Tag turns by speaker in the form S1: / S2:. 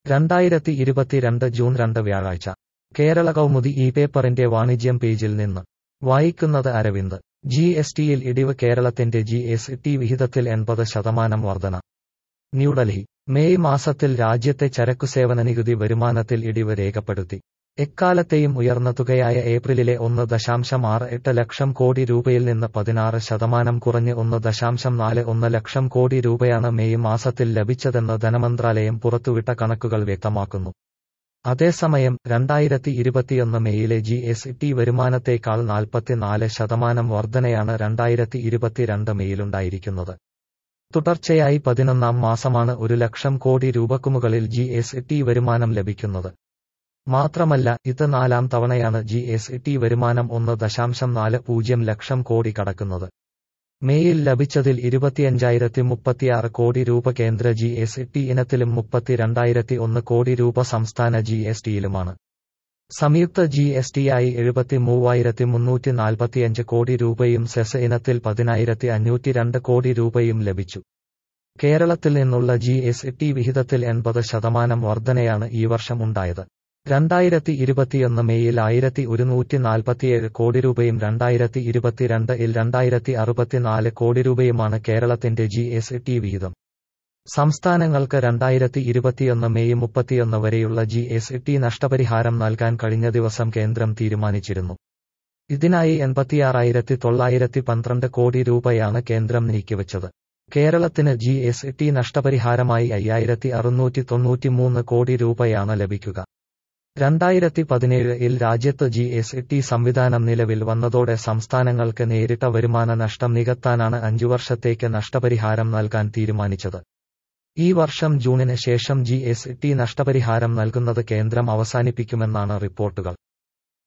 S1: രണ്ടായിരത്തി ഇരുപത്തിരണ്ട് ജൂൺ രണ്ട് വ്യാഴാഴ്ച കേരള കൗമുദി ഈ പേപ്പറിന്റെ വാണിജ്യം പേജിൽ നിന്ന് വായിക്കുന്നത് അരവിന്ദ് ജി എസ് ടിയിൽ ഇടിവ് കേരളത്തിന്റെ ജി എസ് ടി വിഹിതത്തിൽ എൺപത് ശതമാനം വർധന ന്യൂഡൽഹി മെയ് മാസത്തിൽ രാജ്യത്തെ ചരക്കുസേവന നികുതി വരുമാനത്തിൽ ഇടിവ് രേഖപ്പെടുത്തി എക്കാലത്തെയും ഉയർന്ന തുകയായ ഏപ്രിലിലെ ഒന്ന് ദശാംശം ആറ് എട്ട് ലക്ഷം കോടി രൂപയിൽ നിന്ന് പതിനാറ് ശതമാനം കുറഞ്ഞ് ഒന്ന് ദശാംശം നാല് ഒന്ന് ലക്ഷം കോടി രൂപയാണ് മെയ് മാസത്തിൽ ലഭിച്ചതെന്ന് ധനമന്ത്രാലയം പുറത്തുവിട്ട കണക്കുകൾ വ്യക്തമാക്കുന്നു അതേസമയം രണ്ടായിരത്തി ഇരുപത്തിയൊന്ന് മെയിലെ ജി എസ് ടി വരുമാനത്തേക്കാൾ നാൽപ്പത്തിനാല് ശതമാനം വർധനയാണ് രണ്ടായിരത്തി ഇരുപത്തിരണ്ട് മെയിലുണ്ടായിരിക്കുന്നത് തുടർച്ചയായി പതിനൊന്നാം മാസമാണ് ഒരു ലക്ഷം കോടി രൂപക്കുമുകളിൽ ജി എസ് ടി വരുമാനം ലഭിക്കുന്നത് മാത്രമല്ല ഇത് നാലാം തവണയാണ് ജി എസ് ടി വരുമാനം ഒന്ന് ദശാംശം നാല് പൂജ്യം ലക്ഷം കോടി കടക്കുന്നത് മേയിൽ ലഭിച്ചതിൽ ഇരുപത്തിയഞ്ചായിരത്തി മുപ്പത്തിയാറ് കോടി രൂപ കേന്ദ്ര ജി എസ് ടി ഇനത്തിലും മുപ്പത്തിരണ്ടായിരത്തി ഒന്ന് കോടി രൂപ സംസ്ഥാന ജി എസ് ടിയിലുമാണ് സംയുക്ത ജി എസ് ടിയായി എഴുപത്തി മൂവായിരത്തി മുന്നൂറ്റി നാൽപ്പത്തിയഞ്ച് കോടി രൂപയും സെസ് ഇനത്തിൽ പതിനായിരത്തി അഞ്ഞൂറ്റി രണ്ട് കോടി രൂപയും ലഭിച്ചു കേരളത്തിൽ നിന്നുള്ള ജി എസ് ടി വിഹിതത്തിൽ എൺപത് ശതമാനം വർധനയാണ് ഈ വർഷം ഉണ്ടായത് രണ്ടായിരത്തി ഇരുപത്തിയൊന്ന് മെയ്യിൽ ആയിരത്തി ഒരുന്നൂറ്റി നാൽപ്പത്തിയേഴ് കോടി രൂപയും രണ്ടായിരത്തി ഇരുപത്തിരണ്ട് ഇൽ രണ്ടായിരത്തി അറുപത്തിനാല് കോടി രൂപയുമാണ് കേരളത്തിന്റെ ജി എസ് ടി വിഹിതം സംസ്ഥാനങ്ങൾക്ക് രണ്ടായിരത്തി ഇരുപത്തിയൊന്ന് മെയ് മുപ്പത്തിയൊന്ന് വരെയുള്ള ജി എസ് ടി നഷ്ടപരിഹാരം നൽകാൻ കഴിഞ്ഞ ദിവസം കേന്ദ്രം തീരുമാനിച്ചിരുന്നു ഇതിനായി എൺപത്തിയാറായിരത്തി തൊള്ളായിരത്തി പന്ത്രണ്ട് കോടി രൂപയാണ് കേന്ദ്രം നീക്കിവച്ചത് കേരളത്തിന് ജി എസ് ടി നഷ്ടപരിഹാരമായി അയ്യായിരത്തി അറുന്നൂറ്റി തൊണ്ണൂറ്റിമൂന്ന് കോടി രൂപയാണ് ലഭിക്കുക രണ്ടായിരത്തി പതിനേഴ് ഇൽ രാജ്യത്ത് ജി എസ് ടി സംവിധാനം നിലവിൽ വന്നതോടെ സംസ്ഥാനങ്ങൾക്ക് നേരിട്ട വരുമാന നഷ്ടം നികത്താനാണ് അഞ്ചു വർഷത്തേക്ക് നഷ്ടപരിഹാരം നൽകാൻ തീരുമാനിച്ചത് ഈ വർഷം ജൂണിന് ശേഷം ജി എസ് ടി നഷ്ടപരിഹാരം നൽകുന്നത് കേന്ദ്രം അവസാനിപ്പിക്കുമെന്നാണ് റിപ്പോർട്ടുകൾ